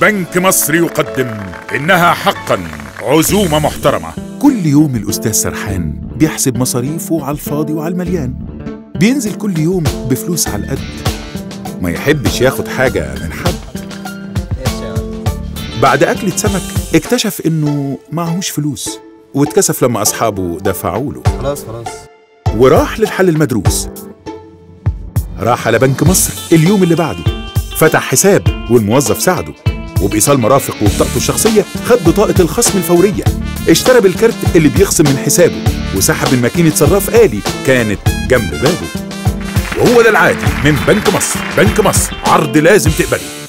بنك مصر يقدم إنها حقا عزومة محترمة كل يوم الأستاذ سرحان بيحسب مصاريفه على الفاضي وعلى المليان بينزل كل يوم بفلوس على القد ما يحبش ياخد حاجة من حد بعد أكلة سمك اكتشف إنه معهوش فلوس واتكسف لما أصحابه دفعوا له خلاص خلاص وراح للحل المدروس راح على بنك مصر اليوم اللي بعده فتح حساب والموظف ساعده وبإيصال مرافق وبطاقته الشخصية خد بطاقة الخصم الفورية اشترى بالكارت اللي بيخصم من حسابه وسحب من ماكينة صراف آلي كانت جنب بابه وهو ده العادي من بنك مصر بنك مصر عرض لازم تقبله